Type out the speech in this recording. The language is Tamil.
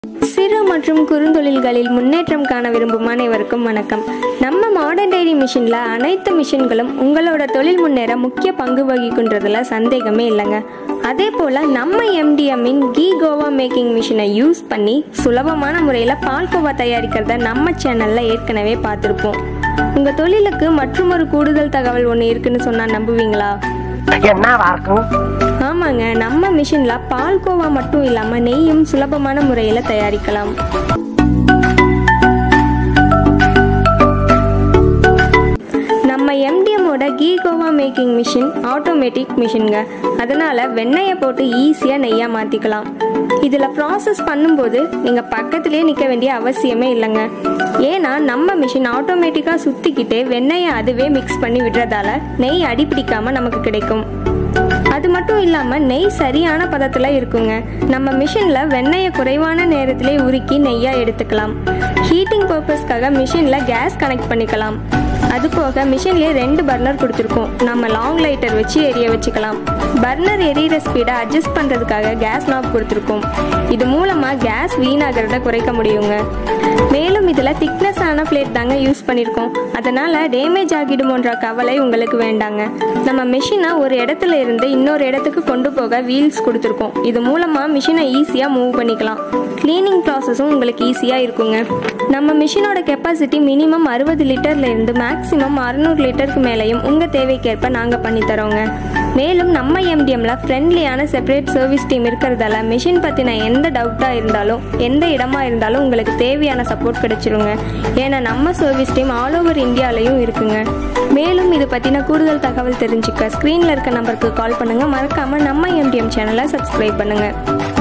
சிறு மற்றும் குறுந்தொழில்களில் முன்னேற்றம் காண விரும்பும் அனைவருக்கும் வணக்கம் நம்ம மாடர்ன் டைரி மிஷினில் அனைத்து மிஷின்களும் உங்களோட தொழில் முன்னேற முக்கிய பங்கு வகிக்கின்றதுல சந்தேகமே இல்லைங்க அதே போல் நம்ம எம்டிஎம்மின் கீ கோவா மேக்கிங் மிஷினை யூஸ் பண்ணி சுலபமான முறையில் பால்கோவா தயாரிக்கிறத நம்ம சேனலில் ஏற்கனவே பார்த்துருப்போம் உங்கள் தொழிலுக்கு மற்றும் ஒரு கூடுதல் தகவல் ஒன்று இருக்குன்னு சொன்னால் நம்புவீங்களா என்னவா இருக்கும் ஆமாங்க நம்ம மிஷின்ல பால்கோவா மட்டும் இல்லாம நெய்யும் சுலபமான முறையில தயாரிக்கலாம் நம்ம எம்டிஎம்மோட ghee khoa making machine automatic மிஷின்ங்க அதனால வெண்ணெயை போட்டு ஈஸியாக நெய்யாக மாற்றிக்கலாம் இதில் ப்ராசஸ் பண்ணும்போது நீங்கள் பக்கத்துலேயே நிற்க வேண்டிய அவசியமே இல்லைங்க ஏன்னா நம்ம மிஷின் ஆட்டோமேட்டிக்காக சுற்றிக்கிட்டே வெண்ணெயை அதுவே மிக்ஸ் பண்ணி விடுறதால நெய் அடிப்பிடிக்காமல் நமக்கு கிடைக்கும் அது மட்டும் இல்லாமல் நெய் சரியான பதத்தில் இருக்குங்க நம்ம மிஷினில் வெண்ணெயை குறைவான நேரத்திலே உருக்கி நெய்யாக எடுத்துக்கலாம் ஹீட்டிங் பர்பஸ்க்காக மிஷினில் கேஸ் கனெக்ட் பண்ணிக்கலாம் அது போக மிஷின்லேயே ரெண்டு பர்னர் கொடுத்துருக்கோம் நம்ம லாங் லைட்டர் வச்சு எரிய வச்சுக்கலாம் பர்னர் எரியிற ஸ்பீடை அட்ஜஸ்ட் பண்ணுறதுக்காக கேஸ் நாப் கொடுத்துருக்கோம் இது மூலமாக கேஸ் வீணாகிறத குறைக்க முடியுங்க மேலும் இதில் திக்னஸான பிளேட் தாங்க யூஸ் பண்ணியிருக்கோம் அதனால் டேமேஜ் ஆகிடுமோன்ற கவலை உங்களுக்கு வேண்டாங்க நம்ம மிஷினை ஒரு இடத்துல இருந்து இன்னொரு இடத்துக்கு கொண்டு போக வீல்ஸ் கொடுத்துருக்கோம் இது மூலமாக மிஷினை ஈஸியாக மூவ் பண்ணிக்கலாம் க்ளீனிங் ப்ராசஸும் உங்களுக்கு ஈஸியாக இருக்குங்க நம்ம மிஷினோட கெப்பாசிட்டி மினிமம் அறுபது லிட்டர்ல இருந்து மேக்ஸிமம் அறுநூறு லிட்டருக்கு மேலேயும் உங்கள் தேவைக்கேற்ப நாங்கள் பண்ணி தரோங்க மேலும் நம்ம எம்டிஎம்ல ஃப்ரெண்ட்லியான செப்பரேட் சர்வீஸ் டீம் இருக்கிறதால மிஷின் பற்றின எந்த டவுட்டாக இருந்தாலும் எந்த இடமா இருந்தாலும் உங்களுக்கு தேவையான சப்போர்ட் கிடைச்சிருங்க ஏன்னா நம்ம சர்வீஸ் டீம் ஆல் ஓவர் இந்தியாலையும் இருக்குங்க மேலும் இது பற்றின கூடுதல் தகவல் தெரிஞ்சுக்க ஸ்க்ரீனில் இருக்க நம்பருக்கு கால் பண்ணுங்கள் மறக்காமல் நம்ம எம்டிஎம் சேனலை சப்ஸ்கிரைப் பண்ணுங்கள்